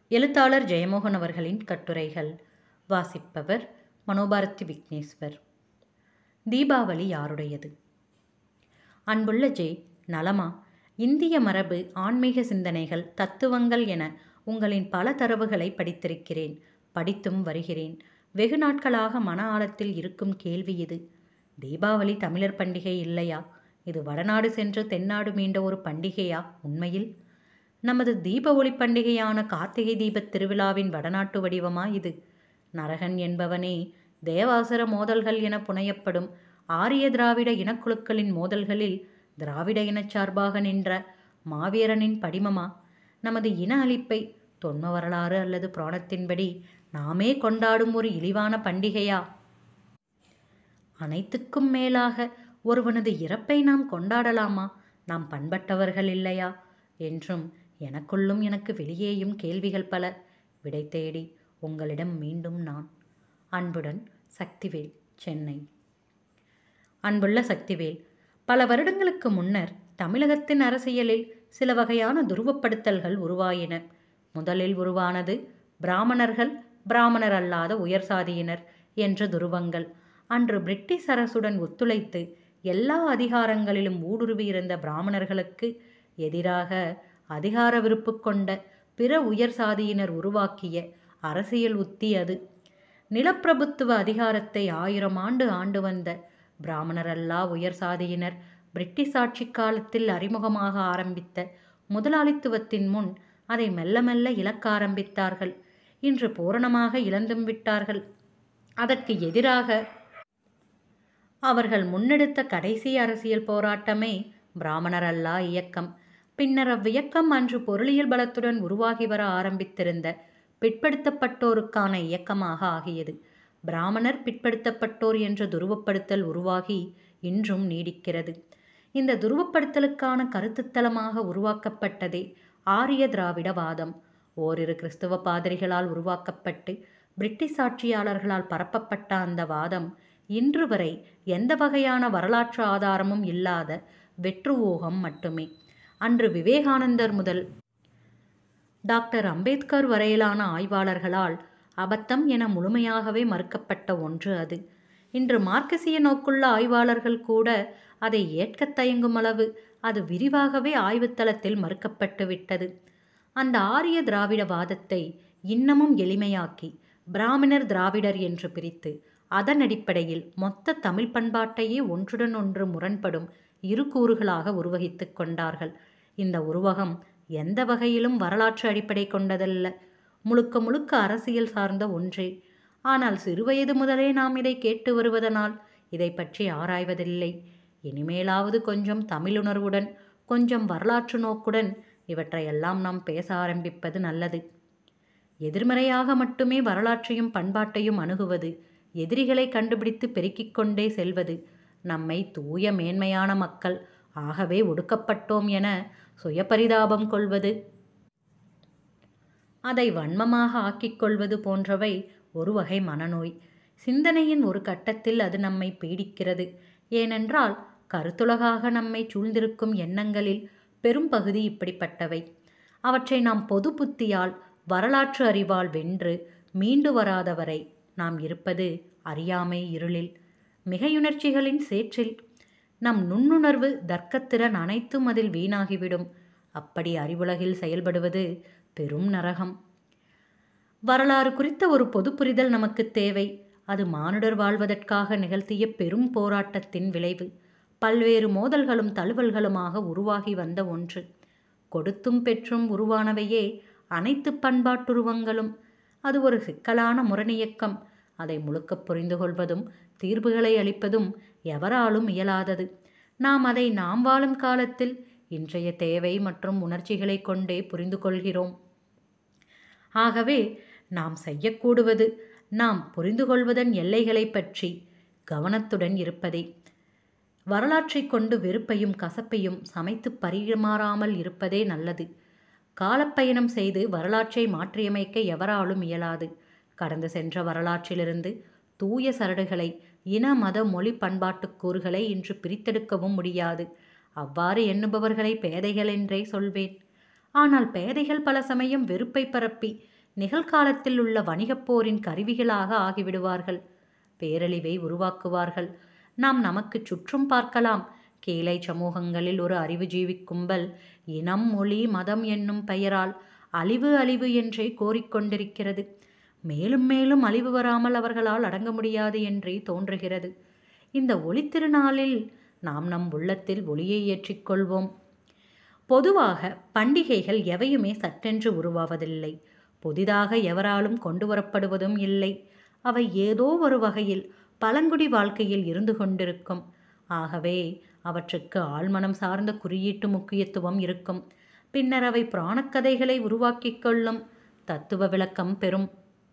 எழுத்தாளர் ஜெயமோகன் அவர்களின் கட்டுரைகள் வாசிப்பவர் மனோபாரதி விக்னேஸ்வர் தீபாவளி யாருடையது அன்புள்ள ஜே நலமா இந்திய மரபு ஆன்மீக சிந்தனைகள் தத்துவங்கள் என உங்களின் பல தரவுகளை படித்திருக்கிறேன் படித்தும் வருகிறேன் வெகு நாட்களாக மன ஆழத்தில் இருக்கும் கேள்வி இது தீபாவளி தமிழர் பண்டிகை இல்லையா இது வடநாடு சென்று தென்னாடு மீண்ட ஒரு பண்டிகையா உண்மையில் நமது தீப ஒளி பண்டிகையான கார்த்திகை தீபத் திருவிழாவின் வடநாட்டு வடிவமா இது நரகன் என்பவனே தேவாசுர மோதல்கள் என புனையப்படும் ஆரிய திராவிட இனக்குழுக்களின் மோதல்களில் திராவிட இனச் சார்பாக நின்ற மாவீரனின் படிமமா நமது இன அழிப்பை தொன்ம வரலாறு அல்லது புராணத்தின்படி நாமே கொண்டாடும் ஒரு இழிவான பண்டிகையா அனைத்துக்கும் மேலாக ஒருவனது இறப்பை நாம் கொண்டாடலாமா நாம் பண்பட்டவர்கள் இல்லையா என்றும் எனக்குள்ளும் எனக்கு வெளியேயும் கேள்விகள் பல விடை தேடி உங்களிடம் மீண்டும் நான் அன்புடன் சக்திவேல் சென்னை அன்புள்ள சக்திவேல் பல வருடங்களுக்கு முன்னர் தமிழகத்தின் அரசியலில் சில வகையான துருவப்படுத்தல்கள் உருவாயின முதலில் உருவானது பிராமணர்கள் பிராமணர் அல்லாத உயர் சாதியினர் என்ற துருவங்கள் அன்று பிரிட்டிஷ் அரசுடன் ஒத்துழைத்து எல்லா அதிகாரங்களிலும் ஊடுருவியிருந்த பிராமணர்களுக்கு எதிராக அதிகார விருப்பு கொண்ட பிற உயர் சாதியினர் உருவாக்கிய அரசியல் உத்தி அது நிலப்பிரபுத்துவ அதிகாரத்தை ஆயிரம் ஆண்டு ஆண்டு வந்த பிராமணரல்லா உயர் சாதியினர் பிரிட்டிஷ் ஆட்சி காலத்தில் அறிமுகமாக ஆரம்பித்த முதலாளித்துவத்தின் முன் அதை மெல்ல மெல்ல இழக்க ஆரம்பித்தார்கள் இன்று பூரணமாக இழந்தும் விட்டார்கள் அதற்கு எதிராக அவர்கள் முன்னெடுத்த கடைசி அரசியல் போராட்டமே பிராமணர் அல்லா இயக்கம் பின்னர் அவ்வியக்கம் அன்று பொருளியல் பலத்துடன் உருவாகி வர ஆரம்பித்திருந்த பிற்படுத்தப்பட்டோருக்கான இயக்கமாக ஆகியது பிராமணர் பிற்படுத்தப்பட்டோர் என்ற துருவப்படுத்தல் உருவாகி இன்றும் நீடிக்கிறது இந்த துருவப்படுத்தலுக்கான கருத்துத்தலமாக உருவாக்கப்பட்டதே ஆரிய திராவிட வாதம் ஓரிரு கிறிஸ்தவ பாதிரிகளால் உருவாக்கப்பட்டு பிரிட்டிஷ் ஆட்சியாளர்களால் பரப்பப்பட்ட அந்த வாதம் இன்று வரை எந்த வகையான வரலாற்று ஆதாரமும் இல்லாத வெற்று ஊகம் மட்டுமே அன்று விவேகானந்தர் முதல் டாக்டர் அம்பேத்கர் வரையிலான ஆய்வாளர்களால் அபத்தம் என முழுமையாகவே மறுக்கப்பட்ட ஒன்று அது இன்று மார்க்கசிய நோக்குள்ள ஆய்வாளர்கள் கூட அதை ஏற்கத் தயங்கும் அளவு அது விரிவாகவே ஆய்வுத்தளத்தில் மறுக்கப்பட்டு விட்டது அந்த ஆரிய திராவிட வாதத்தை இன்னமும் எளிமையாக்கி பிராமணர் திராவிடர் என்று பிரித்து அதன் அடிப்படையில் மொத்த தமிழ் பண்பாட்டையே ஒன்றுடன் ஒன்று முரண்படும் இரு கூறுகளாக உருவகித்து கொண்டார்கள் இந்த உருவகம் எந்த வகையிலும் வரலாற்று அடிப்படை கொண்டதல்ல முழுக்க முழுக்க அரசியல் சார்ந்த ஒன்றே ஆனால் சிறுவயது முதலே நாம் இதை கேட்டு வருவதனால் இதை பற்றி ஆராய்வதில்லை இனிமேலாவது கொஞ்சம் தமிழுணர்வுடன் கொஞ்சம் வரலாற்று நோக்குடன் இவற்றையெல்லாம் நாம் பேச ஆரம்பிப்பது நல்லது எதிர்மறையாக மட்டுமே வரலாற்றையும் பண்பாட்டையும் அணுகுவது எதிரிகளை கண்டுபிடித்து பெருக்கிக் கொண்டே செல்வது நம்மை தூய மேன்மையான மக்கள் ஆகவே ஒடுக்கப்பட்டோம் என சுயபரிதாபம் கொள்வது அதை வன்மமாக ஆக்கிக் கொள்வது போன்றவை ஒரு வகை மனநோய் சிந்தனையின் ஒரு கட்டத்தில் அது நம்மை பீடிக்கிறது ஏனென்றால் கருத்துலகாக நம்மை சூழ்ந்திருக்கும் எண்ணங்களில் பெரும் பகுதி இப்படிப்பட்டவை அவற்றை நாம் பொது புத்தியால் வரலாற்று அறிவால் வென்று மீண்டு வராதவரை நாம் இருப்பது அறியாமை இருளில் மிகையுணர்ச்சிகளின் சேற்றில் நம் நுண்ணுணர்வு தர்க்கத்திறன் அனைத்தும் அதில் வீணாகிவிடும் அப்படி அறிவுலகில் செயல்படுவது பெரும் நரகம் வரலாறு குறித்த ஒரு பொது புரிதல் நமக்கு தேவை அது மானுடர் வாழ்வதற்காக நிகழ்த்திய பெரும் போராட்டத்தின் விளைவு பல்வேறு மோதல்களும் தழுவல்களுமாக உருவாகி வந்த ஒன்று கொடுத்தும் பெற்றும் உருவானவையே அனைத்து பண்பாட்டுருவங்களும் அது ஒரு சிக்கலான முரணியக்கம் அதை முழுக்க புரிந்து கொள்வதும் தீர்வுகளை அளிப்பதும் எவராலும் இயலாதது நாம் அதை நாம் வாழும் காலத்தில் இன்றைய தேவை மற்றும் உணர்ச்சிகளை கொண்டே புரிந்து கொள்கிறோம் ஆகவே நாம் செய்யக்கூடுவது நாம் புரிந்து கொள்வதன் எல்லைகளை பற்றி கவனத்துடன் இருப்பதே வரலாற்றை கொண்டு வெறுப்பையும் கசப்பையும் சமைத்து பரிமாறாமல் இருப்பதே நல்லது காலப்பயணம் செய்து வரலாற்றை மாற்றியமைக்க எவராலும் இயலாது கடந்து சென்ற வரலாற்றிலிருந்து தூய சரடுகளை இன மத மொழி பண்பாட்டு கூறுகளை இன்று பிரித்தெடுக்கவும் முடியாது அவ்வாறு எண்ணுபவர்களை பேதைகள் என்றே சொல்வேன் ஆனால் பேதைகள் பல சமயம் வெறுப்பை பரப்பி நிகழ்காலத்தில் உள்ள வணிகப் போரின் கருவிகளாக ஆகிவிடுவார்கள் பேரழிவை உருவாக்குவார்கள் நாம் நமக்கு சுற்றும் பார்க்கலாம் கீழை சமூகங்களில் ஒரு அறிவுஜீவி கும்பல் இனம் மொழி மதம் என்னும் பெயரால் அழிவு அழிவு என்றே கோரிக்கொண்டிருக்கிறது மேலும் மேலும் அழிவு வராமல் அவர்களால் அடங்க முடியாது என்றே தோன்றுகிறது இந்த ஒளித்திருநாளில் நாம் நம் உள்ளத்தில் ஒளியை ஏற்றிக்கொள்வோம் பொதுவாக பண்டிகைகள் எவையுமே சட்டென்று உருவாவதில்லை புதிதாக எவராலும் கொண்டு வரப்படுவதும் இல்லை அவை ஏதோ ஒரு வகையில் பழங்குடி வாழ்க்கையில் இருந்து கொண்டிருக்கும் ஆகவே அவற்றுக்கு ஆழ்மனம் சார்ந்த குறியீட்டு முக்கியத்துவம் இருக்கும் பின்னர் அவை புராணக்கதைகளை உருவாக்கிக் கொள்ளும் தத்துவ விளக்கம் பெறும்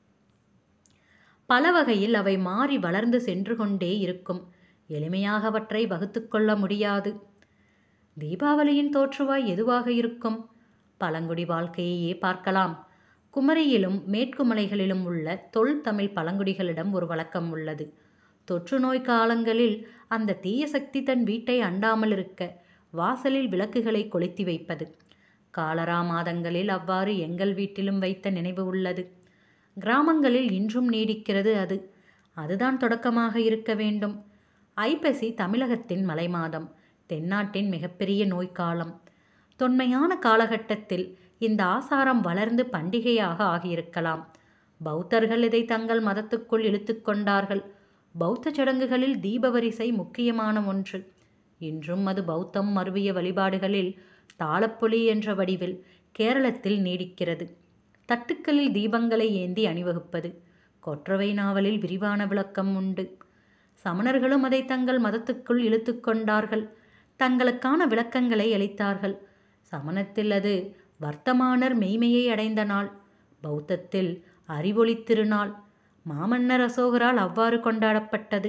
பல வகையில் அவை மாறி வளர்ந்து சென்று கொண்டே இருக்கும் எளிமையாக அவற்றை வகுத்து கொள்ள முடியாது தீபாவளியின் தோற்றுவாய் எதுவாக இருக்கும் பழங்குடி வாழ்க்கையையே பார்க்கலாம் குமரியிலும் மேற்கு மலைகளிலும் உள்ள தொல் தமிழ் பழங்குடிகளிடம் ஒரு வழக்கம் உள்ளது தொற்று நோய் காலங்களில் அந்த தீய சக்தி தன் வீட்டை அண்டாமல் இருக்க வாசலில் விளக்குகளை கொளுத்தி வைப்பது காலரா மாதங்களில் அவ்வாறு எங்கள் வீட்டிலும் வைத்த நினைவு உள்ளது கிராமங்களில் இன்றும் நீடிக்கிறது அது அதுதான் தொடக்கமாக இருக்க வேண்டும் ஐப்பசி தமிழகத்தின் மலை மாதம் தென்னாட்டின் மிகப்பெரிய நோய்க்காலம் தொன்மையான காலகட்டத்தில் இந்த ஆசாரம் வளர்ந்து பண்டிகையாக ஆகியிருக்கலாம் பௌத்தர்கள் இதை தங்கள் மதத்துக்குள் இழுத்து கொண்டார்கள் பௌத்த சடங்குகளில் தீபவரிசை முக்கியமான ஒன்று இன்றும் அது பௌத்தம் மருவிய வழிபாடுகளில் தாளப்பொலி என்ற வடிவில் கேரளத்தில் நீடிக்கிறது தட்டுக்களில் தீபங்களை ஏந்தி அணிவகுப்பது கொற்றவை நாவலில் விரிவான விளக்கம் உண்டு சமணர்களும் அதை தங்கள் மதத்துக்குள் இழுத்து கொண்டார்கள் தங்களுக்கான விளக்கங்களை அளித்தார்கள் சமணத்தில் அது வர்த்தமானர் மெய்மையை அடைந்த நாள் பௌத்தத்தில் அறிவொளி திருநாள் மாமன்னர் அசோகரால் அவ்வாறு கொண்டாடப்பட்டது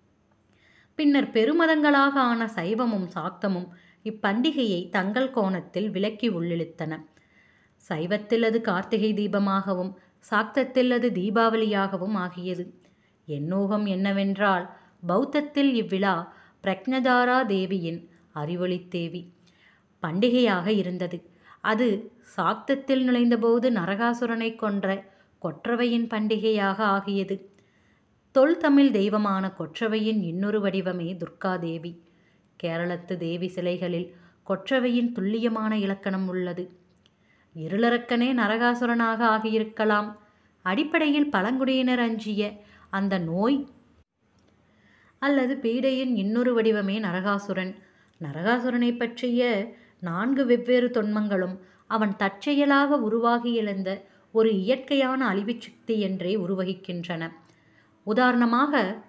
பின்னர் பெருமதங்களாக ஆன சைவமும் சாக்தமும் இப்பண்டிகையை தங்கள் கோணத்தில் விலக்கி உள்ளிழுத்தன சைவத்தில் அது கார்த்திகை தீபமாகவும் சாக்தத்தில் அது தீபாவளியாகவும் ஆகியது எண்ணூகம் என்னவென்றால் பௌத்தத்தில் இவ்விழா பிரக்ஞதாரா தேவியின் அறிவொளி தேவி பண்டிகையாக இருந்தது அது சாக்தத்தில் நுழைந்தபோது நரகாசுரனை கொன்ற கொற்றவையின் பண்டிகையாக ஆகியது தொல்தமிழ் தெய்வமான கொற்றவையின் இன்னொரு வடிவமே துர்காதேவி கேரளத்து தேவி சிலைகளில் கொற்றவையின் துல்லியமான இலக்கணம் உள்ளது இருளரக்கனே நரகாசுரனாக ஆகியிருக்கலாம் அடிப்படையில் பழங்குடியினர் அஞ்சிய அந்த நோய் அல்லது பீடையின் இன்னொரு வடிவமே நரகாசுரன் நரகாசுரனை பற்றிய நான்கு வெவ்வேறு தொன்மங்களும் அவன் தற்செயலாக உருவாகி எழுந்த ஒரு இயற்கையான அழிவுச் சக்தி என்றே உருவகிக்கின்றன உதாரணமாக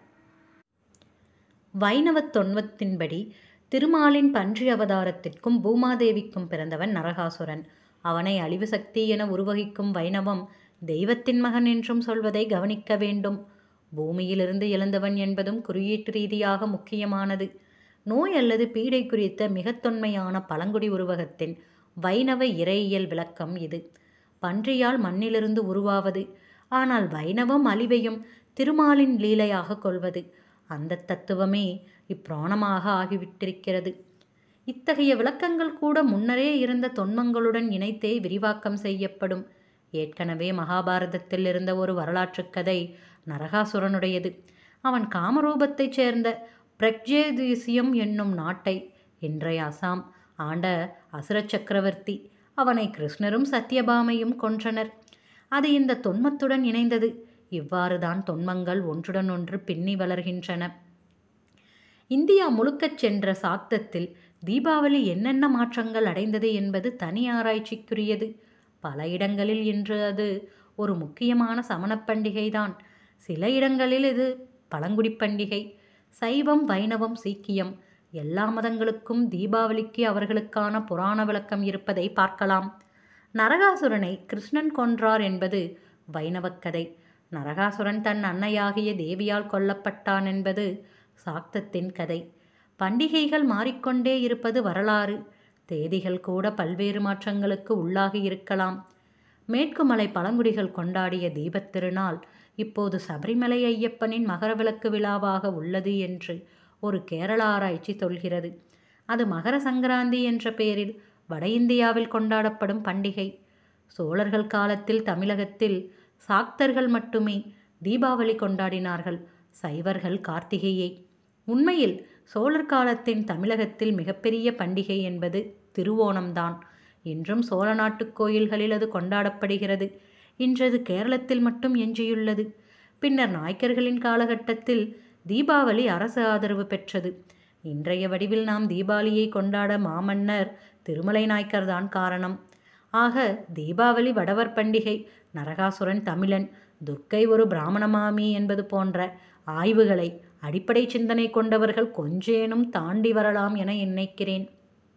வைணவத் தொன்மத்தின்படி திருமாலின் பன்றி அவதாரத்திற்கும் பூமாதேவிக்கும் பிறந்தவன் நரகாசுரன் அவனை அழிவு சக்தி என உருவகிக்கும் வைணவம் தெய்வத்தின் மகன் என்றும் சொல்வதை கவனிக்க வேண்டும் பூமியிலிருந்து எழுந்தவன் என்பதும் குறியீட்டு ரீதியாக முக்கியமானது நோய் அல்லது பீடை குறித்த மிக தொன்மையான பழங்குடி உருவகத்தின் வைணவ இறையியல் விளக்கம் இது பன்றியால் மண்ணிலிருந்து உருவாவது ஆனால் வைணவம் அழிவையும் திருமாலின் லீலையாக கொள்வது அந்த தத்துவமே இப்பிராணமாக ஆகிவிட்டிருக்கிறது இத்தகைய விளக்கங்கள் கூட முன்னரே இருந்த தொன்மங்களுடன் இணைத்தே விரிவாக்கம் செய்யப்படும் ஏற்கனவே மகாபாரதத்தில் இருந்த ஒரு வரலாற்றுக் கதை நரகாசுரனுடையது அவன் காமரூபத்தைச் சேர்ந்த பிரக்ஜேதீசியம் என்னும் நாட்டை இன்றைய அசாம் ஆண்ட அசுர சக்கரவர்த்தி அவனை கிருஷ்ணரும் சத்யபாமையும் கொன்றனர் அது இந்த தொன்மத்துடன் இணைந்தது இவ்வாறுதான் தொன்மங்கள் ஒன்றுடன் ஒன்று பின்னி வளர்கின்றன இந்தியா முழுக்கச் சென்ற சாக்தத்தில் தீபாவளி என்னென்ன மாற்றங்கள் அடைந்தது என்பது தனி ஆராய்ச்சிக்குரியது பல இடங்களில் இன்று அது ஒரு முக்கியமான சமணப் பண்டிகைதான் சில இடங்களில் இது பழங்குடி பண்டிகை சைவம் வைணவம் சீக்கியம் எல்லா மதங்களுக்கும் தீபாவளிக்கு அவர்களுக்கான புராண விளக்கம் இருப்பதை பார்க்கலாம் நரகாசுரனை கிருஷ்ணன் கொன்றார் என்பது வைணவக் கதை நரகாசுரன் தன் அன்னையாகிய தேவியால் கொல்லப்பட்டான் என்பது சாக்தத்தின் கதை பண்டிகைகள் மாறிக்கொண்டே இருப்பது வரலாறு தேதிகள் கூட பல்வேறு மாற்றங்களுக்கு உள்ளாகி இருக்கலாம் மேற்குமலை பழங்குடிகள் கொண்டாடிய தீபத் திருநாள் இப்போது சபரிமலை ஐயப்பனின் மகரவிளக்கு விழாவாக உள்ளது என்று ஒரு கேரள ஆராய்ச்சி சொல்கிறது அது மகர சங்கராந்தி என்ற பெயரில் வட இந்தியாவில் கொண்டாடப்படும் பண்டிகை சோழர்கள் காலத்தில் தமிழகத்தில் சாக்தர்கள் மட்டுமே தீபாவளி கொண்டாடினார்கள் சைவர்கள் கார்த்திகையை உண்மையில் சோழர் காலத்தின் தமிழகத்தில் மிகப்பெரிய பண்டிகை என்பது திருவோணம்தான் இன்றும் சோழ நாட்டுக் கோயில்களில் அது கொண்டாடப்படுகிறது இன்றது கேரளத்தில் மட்டும் எஞ்சியுள்ளது பின்னர் நாயக்கர்களின் காலகட்டத்தில் தீபாவளி அரசு ஆதரவு பெற்றது இன்றைய வடிவில் நாம் தீபாவளியை கொண்டாட மாமன்னர் திருமலை நாயக்கர் தான் காரணம் ஆக தீபாவளி வடவர் பண்டிகை நரகாசுரன் தமிழன் துர்க்கை ஒரு பிராமணமாமி என்பது போன்ற ஆய்வுகளை அடிப்படை சிந்தனை கொண்டவர்கள் கொஞ்சேனும் தாண்டி வரலாம் என நினைக்கிறேன்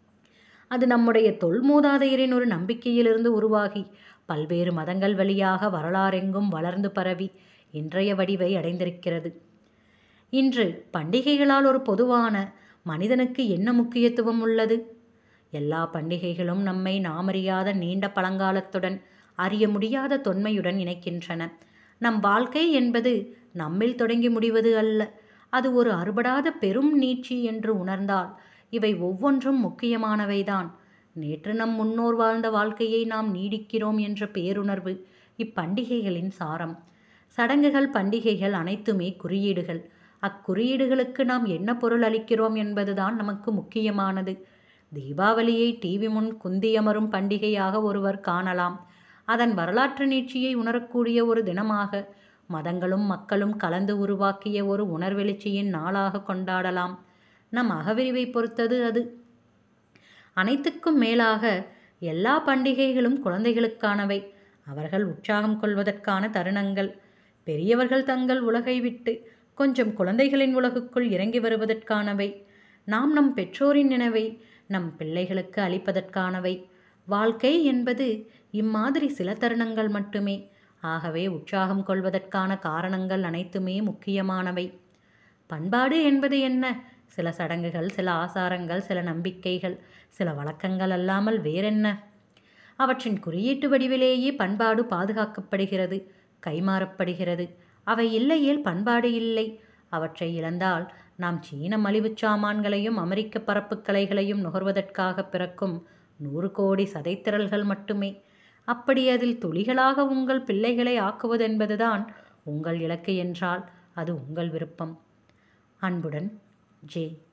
அது நம்முடைய தொல்மூதாதையரின் ஒரு நம்பிக்கையிலிருந்து உருவாகி பல்வேறு மதங்கள் வழியாக வரலாறெங்கும் வளர்ந்து பரவி இன்றைய வடிவை அடைந்திருக்கிறது இன்று பண்டிகைகளால் ஒரு பொதுவான மனிதனுக்கு என்ன முக்கியத்துவம் உள்ளது எல்லா பண்டிகைகளும் நம்மை நாமறியாத நீண்ட பழங்காலத்துடன் அறிய முடியாத தொன்மையுடன் இணைக்கின்றன நம் வாழ்க்கை என்பது நம்மில் தொடங்கி முடிவது அல்ல அது ஒரு அறுபடாத பெரும் நீட்சி என்று உணர்ந்தால் இவை ஒவ்வொன்றும் முக்கியமானவைதான் நேற்று நம் முன்னோர் வாழ்ந்த வாழ்க்கையை நாம் நீடிக்கிறோம் என்ற பேருணர்வு இப்பண்டிகைகளின் சாரம் சடங்குகள் பண்டிகைகள் அனைத்துமே குறியீடுகள் அக்குறியீடுகளுக்கு நாம் என்ன பொருள் அளிக்கிறோம் என்பதுதான் நமக்கு முக்கியமானது தீபாவளியை டிவி முன் குந்தியமரும் பண்டிகையாக ஒருவர் காணலாம் அதன் வரலாற்று நீட்சியை உணரக்கூடிய ஒரு தினமாக மதங்களும் மக்களும் கலந்து உருவாக்கிய ஒரு உணர்வெழுச்சியின் நாளாக கொண்டாடலாம் நம் அகவிரிவை பொறுத்தது அது அனைத்துக்கும் மேலாக எல்லா பண்டிகைகளும் குழந்தைகளுக்கானவை அவர்கள் உற்சாகம் கொள்வதற்கான தருணங்கள் பெரியவர்கள் தங்கள் உலகை விட்டு கொஞ்சம் குழந்தைகளின் உலகுக்குள் இறங்கி வருவதற்கானவை நாம் நம் பெற்றோரின் நினைவை நம் பிள்ளைகளுக்கு அளிப்பதற்கானவை வாழ்க்கை என்பது இம்மாதிரி சில தருணங்கள் மட்டுமே ஆகவே உற்சாகம் கொள்வதற்கான காரணங்கள் அனைத்துமே முக்கியமானவை பண்பாடு என்பது என்ன சில சடங்குகள் சில ஆசாரங்கள் சில நம்பிக்கைகள் சில வழக்கங்கள் அல்லாமல் வேறென்ன அவற்றின் குறியீட்டு வடிவிலேயே பண்பாடு பாதுகாக்கப்படுகிறது கைமாறப்படுகிறது அவை இல்லையேல் பண்பாடு இல்லை அவற்றை இழந்தால் நாம் சீன மலிவுச் சாமான்களையும் அமெரிக்க பரப்புக் கலைகளையும் நுகர்வதற்காக பிறக்கும் நூறு கோடி சதைத்திரல்கள் மட்டுமே அப்படி அதில் துளிகளாக உங்கள் பிள்ளைகளை ஆக்குவதென்பதுதான் உங்கள் இலக்கு என்றால் அது உங்கள் விருப்பம் அன்புடன் ஜே